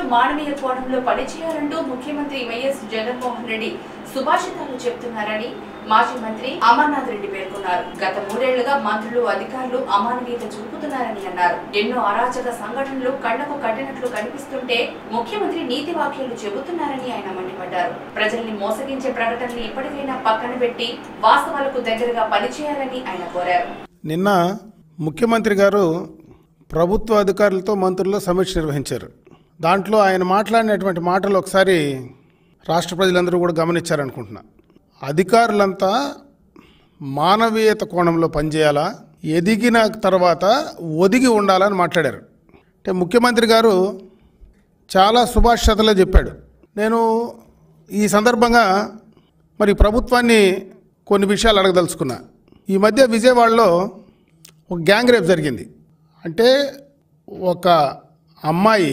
మానవీయ కోణంలో పనిచేయాలంటూ ముఖ్యమంత్రి వైఎస్ జగన్మోహన్ రెడ్డి సుభాషితాలు చెప్తున్నారని మాజీ మంత్రి అమర్నాథ్ రెడ్డి పేర్కొన్నారు గత మూడేళ్లుగా మంత్రులు అధికారులు అమానవీయత చూపుతున్నారని అన్నారు ఎన్నో అరాచక సంఘటనలు కళ్లకు కట్టినట్లు కనిపిస్తుంటే ముఖ్యమంత్రి నీతి వాక్యాలు చెబుతున్నారని ఆయన మండిపడ్డారు ప్రజల్ని మోసగించే ప్రకటనలు ఇప్పటికైనా పక్కన పెట్టి వాస్తవాలకు దగ్గరగా పనిచేయాలని ఆయన కోరారు నిన్న ముఖ్యమంత్రి గారు ప్రభుత్వ అధికారులతో మంత్రులతో సమీక్ష నిర్వహించారు దాంట్లో ఆయన మాట్లాడినటువంటి మాటలు ఒకసారి రాష్ట్ర ప్రజలందరూ కూడా గమనించారనుకుంటున్నా అధికారులంతా మానవీయత కోణంలో పనిచేయాలా ఎదిగిన తర్వాత ఒదిగి ఉండాలని మాట్లాడారు అంటే ముఖ్యమంత్రి గారు చాలా సుభాషితలో చెప్పాడు నేను ఈ సందర్భంగా మరి ప్రభుత్వాన్ని కొన్ని విషయాలు అడగదలుచుకున్నా ఈ మధ్య విజయవాడలో ఒక గ్యాంగ్ రేప్ జరిగింది అంటే ఒక అమ్మాయి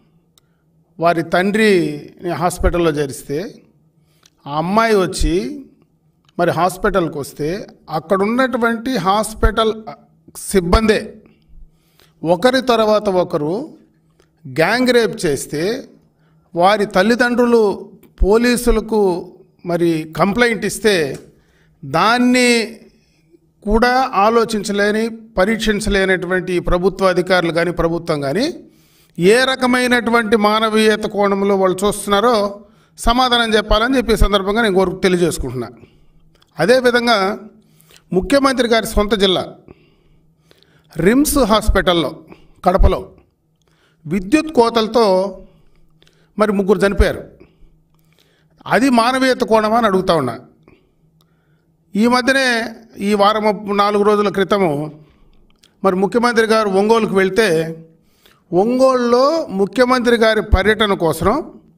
వారి తండ్రిని హాస్పిటల్లో చేరిస్తే ఆ అమ్మాయి వచ్చి మరి హాస్పిటల్కి వస్తే అక్కడ ఉన్నటువంటి హాస్పిటల్ సిబ్బందే ఒకరి తర్వాత ఒకరు గ్యాంగ్ రేప్ చేస్తే వారి తల్లిదండ్రులు పోలీసులకు మరి కంప్లైంట్ ఇస్తే దాన్ని కూడా ఆలోచించలేని పరీక్షించలేనటువంటి ఈ ప్రభుత్వ అధికారులు కానీ ప్రభుత్వం కానీ ఏ రకమైనటువంటి మానవీయత కోణంలో వాళ్ళు చూస్తున్నారో సమాధానం చెప్పాలని చెప్పి ఈ సందర్భంగా నేను కోరు తెలియజేసుకుంటున్నా అదేవిధంగా ముఖ్యమంత్రి గారి సొంత జిల్లా రిమ్స్ హాస్పిటల్లో కడపలో విద్యుత్ కోతలతో మరి ముగ్గురు చనిపోయారు అది మానవీయత కోణమా అని అడుగుతా ఉన్నా ఈ మధ్యనే ఈ వారం నాలుగు రోజుల క్రితము మరి ముఖ్యమంత్రి గారు ఒంగోలుకు వెళ్తే ఒంగోలులో ముఖ్యమంత్రి గారి పర్యటన కోసం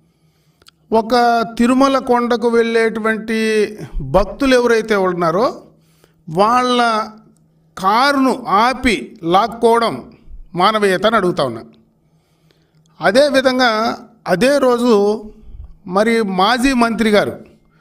ఒక తిరుమల కొండకు వెళ్ళేటువంటి భక్తులు ఎవరైతే ఉన్నారో వాళ్ళ కారును ఆపి లాక్కోవడం మానవీయత అని అడుగుతా ఉన్నా అదేవిధంగా అదే రోజు మరి మాజీ మంత్రి గారు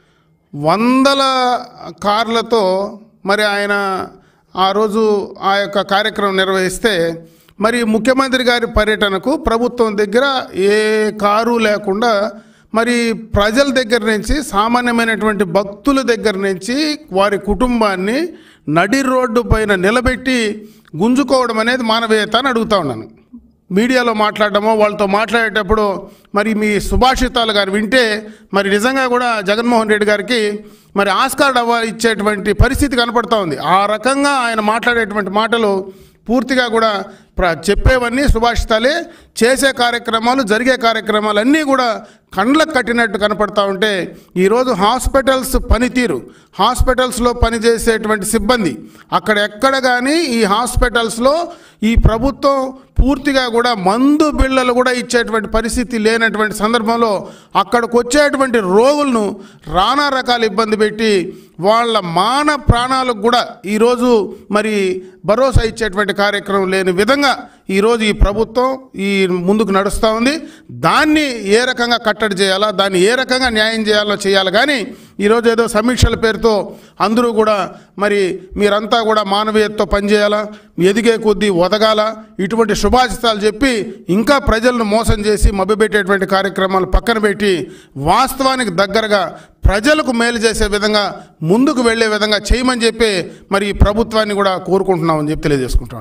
వందల కార్లతో మరి ఆయన ఆ రోజు ఆ యొక్క కార్యక్రమం నిర్వహిస్తే మరి ముఖ్యమంత్రి గారి పర్యటనకు ప్రభుత్వం దగ్గర ఏ కారు లేకుండా మరి ప్రజల దగ్గర నుంచి సామాన్యమైనటువంటి భక్తుల దగ్గర నుంచి వారి కుటుంబాన్ని నడి రోడ్డు పైన నిలబెట్టి గుంజుకోవడం అనేది మానవీయత అని అడుగుతా ఉన్నాను మీడియాలో మాట్లాడటమో వాళ్ళతో మాట్లాడేటప్పుడు మరి మీ సుభాషితాలు గారు వింటే మరి నిజంగా కూడా జగన్మోహన్ రెడ్డి గారికి మరి ఆస్కార్ అవార్డు ఇచ్చేటువంటి పరిస్థితి కనపడతా ఉంది ఆ రకంగా ఆయన మాట్లాడేటువంటి మాటలు పూర్తిగా కూడా ప్ర చెప్పేవన్నీ సుభాషితాలే చేసే కార్యక్రమాలు జరిగే కార్యక్రమాలు అన్నీ కూడా కండ్లకు కట్టినట్టు కనపడతా ఉంటే ఈరోజు హాస్పిటల్స్ పనితీరు హాస్పిటల్స్లో పనిచేసేటువంటి సిబ్బంది అక్కడ ఎక్కడ కానీ ఈ హాస్పిటల్స్లో ఈ ప్రభుత్వం పూర్తిగా కూడా మందు బిళ్ళలు కూడా ఇచ్చేటువంటి పరిస్థితి లేనటువంటి సందర్భంలో అక్కడికి వచ్చేటువంటి రోగులను రానా రకాల ఇబ్బంది పెట్టి వాళ్ళ మాన ప్రాణాలకు కూడా ఈరోజు మరి భరోసా ఇచ్చేటువంటి కార్యక్రమం లేని విధంగా ఈరోజు ఈ ప్రభుత్వం ఈ ముందుకు నడుస్తూ ఉంది దాన్ని ఏ రకంగా కట్టడి చేయాలా దాన్ని ఏ రకంగా న్యాయం చేయాలో చేయాలి కానీ ఈరోజు ఏదో సమీక్షల పేరుతో అందరూ కూడా మరి మీరంతా కూడా మానవీయతతో పనిచేయాలా ఎదిగే కొద్దీ ఒదగాల ఇటువంటి శుభాషితాలు చెప్పి ఇంకా ప్రజలను మోసం చేసి మభ్యపెట్టేటువంటి కార్యక్రమాలు పక్కన పెట్టి వాస్తవానికి దగ్గరగా ప్రజలకు మేలు చేసే విధంగా ముందుకు వెళ్ళే విధంగా చేయమని చెప్పి మరి ఈ ప్రభుత్వాన్ని కూడా కోరుకుంటున్నామని చెప్పి తెలియజేసుకుంటాం